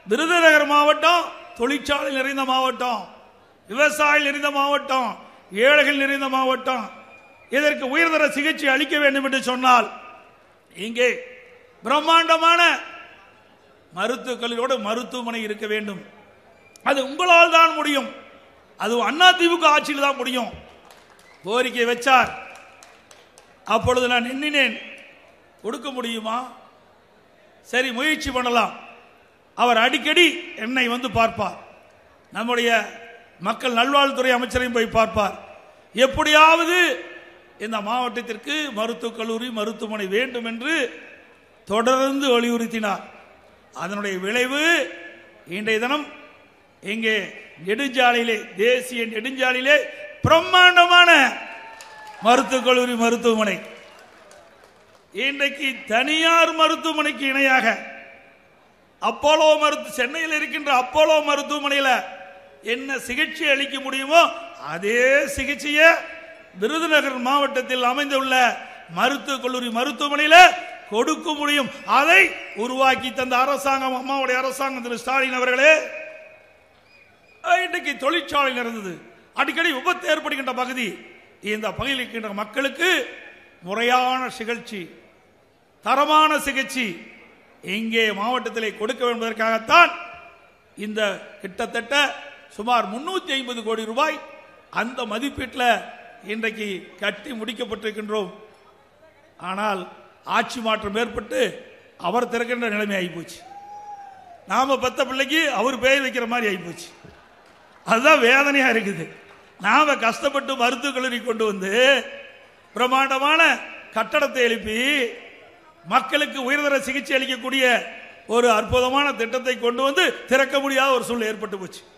விருதுநகர் மாவட்டம் தொழிற்சாலை நிறைந்த மாவட்டம் விவசாயம் நிறைந்த மாவட்டம் ஏழைகள் நிறைந்த மாவட்டம் இதற்கு உயர்தர சிகிச்சை அளிக்க வேண்டும் என்று சொன்னால் இங்கே பிரம்மாண்டமான மருத்துவக் கல்லூரியோடு மருத்துவமனை இருக்க வேண்டும் அது உங்களால் தான் முடியும் அது அண்ணா திமுக ஆட்சியில் தான் முடியும் கோரிக்கை வச்சார் அப்பொழுது நான் எண்ணினேன் கொடுக்க முடியுமா சரி முயற்சி பண்ணலாம் அவர் அடிக்கடி என்னை வந்து பார்ப்பார் நம்முடைய மக்கள் நல்வாழ்வுத்துறை அமைச்சரையும் போய் பார்ப்பார் எப்படியாவது இந்த மாவட்டத்திற்கு மருத்துவக் கல்லூரி மருத்துவமனை வேண்டும் என்று தொடர்ந்து வலியுறுத்தினார் அதனுடைய விளைவு இன்றைய தினம் இங்கே நெடுஞ்சாலையிலே தேசிய நெடுஞ்சாலையிலே பிரம்மாண்டமான மருத்துவக் கல்லூரி மருத்துவமனை இன்றைக்கு தனியார் மருத்துவமனைக்கு இணையாக அப்போலோ மருத்துவ சென்னையில் இருக்கின்ற அப்போலோ மருத்துவமனையில் என்ன சிகிச்சை அளிக்க முடியுமோ அதே சிகிச்சையை விருதுநகர் மாவட்டத்தில் அமைந்துள்ள மருத்துவக் கல்லூரி மருத்துவமனையில் கொடுக்க முடியும் அதை உருவாக்கி தந்த அரசாங்கம் அம்மாவுடைய அரசாங்கம் திரு ஸ்டாலின் அவர்களே இன்றைக்கு தொழிற்சாலை இருந்தது அடிக்கடி விபத்து ஏற்படுகின்ற பகுதி இந்த பகுதியில் இருக்கின்ற மக்களுக்கு முறையான சிகிச்சை தரமான சிகிச்சை இங்கே மாவட்டத்திலே கொடுக்க வேண்டும் என்பதற்காகத்தான் இந்த கிட்டத்தட்ட சுமார் முன்னூத்தி ஐம்பது கோடி ரூபாய் அந்த மதிப்பீட்டில் இன்றைக்கு கட்டி முடிக்கப்பட்டிருக்கின்றோம் ஆனால் ஆட்சி மாற்றம் ஏற்பட்டு அவர் திறக்கின்ற நிலைமை ஆகிப்போச்சு நாம பத்த பிள்ளைக்கு அவர் பேர் வைக்கிற மாதிரி ஆகிப்போச்சு அதுதான் வேதனையா இருக்குது நாம கஷ்டப்பட்டு மருத்துவக் கல்லூரி கொண்டு வந்து பிரம்மாண்டமான கட்டடத்தை எழுப்பி மக்களுக்கு உயர்தர சிகிச்சை அளிக்கக்கூடிய ஒரு அற்புதமான திட்டத்தை கொண்டு வந்து திறக்க முடியாத ஒரு சூழ்நிலை ஏற்பட்டு போச்சு